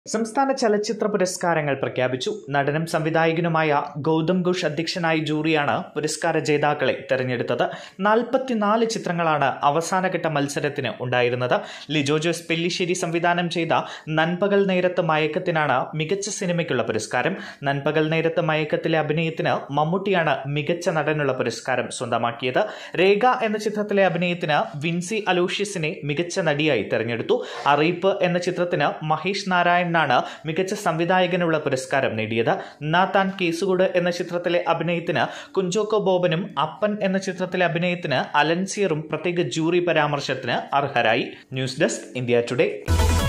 സംസ്ഥാന ചലച്ചിത്ര പുരസ്കാരങ്ങൾ പ്രഖ്യാപിച്ചു നടനും സംവിധായകനുമായ ഗൗതം ഘോഷ് അധ്യക്ഷനായ ജൂറിയാണ് പുരസ്കാര ജേതാക്കളെ തെരഞ്ഞെടുത്തത് നാൽപ്പത്തിനാല് ചിത്രങ്ങളാണ് അവസാനഘട്ട മത്സരത്തിന് ഉണ്ടായിരുന്നത് ലിജോ ജോസ് പെല്ലിശ്ശേരി സംവിധാനം ചെയ്ത നൻപകൽ നേരത്ത് മയക്കത്തിനാണ് മികച്ച സിനിമയ്ക്കുള്ള പുരസ്കാരം നൻപകൽ നേരത്ത് മയക്കത്തിലെ അഭിനയത്തിന് മമ്മൂട്ടിയാണ് മികച്ച നടനുള്ള പുരസ്കാരം സ്വന്തമാക്കിയത് രേഖ എന്ന ചിത്രത്തിലെ അഭിനയത്തിന് വിൻസി അലോഷ്യസിനെ മികച്ച നടിയായി തെരഞ്ഞെടുത്തു അറിയിപ്പ് എന്ന ചിത്രത്തിന് മഹേഷ് നാരായണനാണ് മികച്ച സംവിധായകനുള്ള പുരസ്കാരം നേടിയത് നാത്താൻ കേസുകൂട് എന്ന ചിത്രത്തിലെ അഭിനയത്തിന് കുഞ്ചോക്കോ ബോബനും അപ്പൻ എന്ന ചിത്രത്തിലെ അഭിനയത്തിന് അലൻസിയറും പ്രത്യേക ജൂറി പരാമർശത്തിന് അർഹരായി ന്യൂസ് ഡെസ്ക് ഇന്ത്യ ടുഡേ